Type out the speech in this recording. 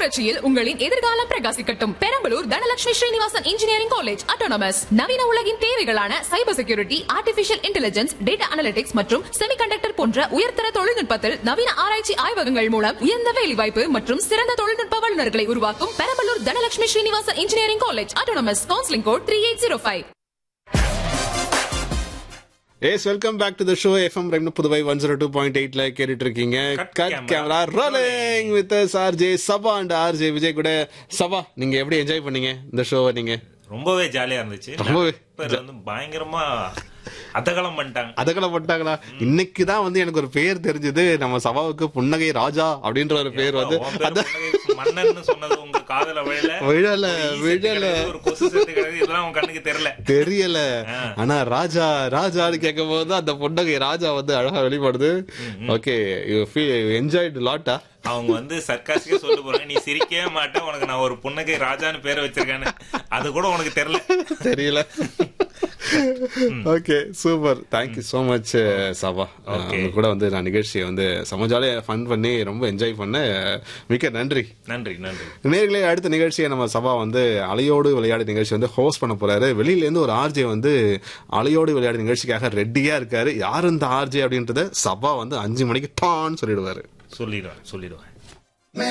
புரட்சியில் உங்களின் எதிர்காலம் பிரகாசிக்கட்டும் Perambalur Dhanalakshmi Srinivasan engineering college autonomous நவீன உலகின் தேவைகளான cyber security artificial intelligence data analytics மற்றும் செமிகண்டக்டர் போன்ற உயர்தர தொழில்நுட்பத்தில் நவீன ஆராய்ச்சி ஆய்வகங்கள் மூலம் உயர்ந்த வேலைவாய்ப்பு மற்றும் சிறந்த தொழில்நுட்ப வல்லுநர்களை உருவாக்கும் Perambalur Dhanalakshmi Srinivasan engineering college autonomous counselling code three eight zero five S welcome back to the show FM ரெண்டு Puduvai one zero two point எயிட்ல கேட்டுட்டு இருக்கீங்க Cut cut camera. Camera rolling with RJ Saba and RJ Vijay கூட சபா நீங்க எப்படி என்ஜாய் பண்ணீங்க இந்த ஷோவை நீங்க ரொம்பவே ஜாலியா இருந்துச்சு ரொம்பவே பேர் வந்து பயங்கரமா அதகலம் பண்ணிட்டாங்க அதக்கல பட்டாங்களா இன்னைக்கு தான் வந்து எனக்கு ஒரு பேர் தெரிஞ்சது நம்ம சபாவுக்கு புன்னகை ராஜா அப்படின்ற ஒரு பேர் வந்து உன் பேர் அதான் முன்னாடி மன்னன்னு சொன்னது உங்க காதல விழல விழல ஒரு ஈ செத்து விழல கிடக்குது, ஒரு கொசு செத்து கிடக்குது இதெல்லாம் உன் கண்ணுக்கு தெரியல தெரியல ஆனா ராஜா ராஜான்னு கேட்கும் போது அந்த புன்னகை ராஜா வந்து அழகா வெளிப்படுது ஓகே யூ ஃபீல் என்ஜாய்டு லாட்டா அவங்க வந்து சர்க்காஸ்க்கே சொல்ல போறாங்க நீ சிரிக்கவே மாட்டே உனக்கு நான் ஒரு புன்னகை ராஜான்னு பேரை வச்சிருக்கேன்னு அது கூட உனக்கு தெரியல தெரியல okay super thank you so much Saba Okay. உங்க கூட வந்து நான் நிகழ்ச்சியை வந்து செம ஜாலியா ஃபன் பண்ணி ரொம்ப என்ஜாய் பண்ணேன் மிக்க நன்றி நன்றி நன்றி நேர்களே அடுத்த நிகழ்ச்சியை நம்ம சபா வந்து அலையோடு விளையாடு நிகழ்ச்சி வந்து ஹோஸ்ட் பண்ண போறாரு வெளியில இருந்து ஒரு ஆர்ஜே வந்து அலையோடு விளையாடு நிகழ்ச்சிக்காக ரெடியா இருக்காரு யார் இந்த ஆர்ஜே அப்படின்றத சபா வந்து அஞ்சு மணிக்கு டான்னு சொல்லிடுவாரு சொல்லிடுவேன் சொல்லிடுவேன்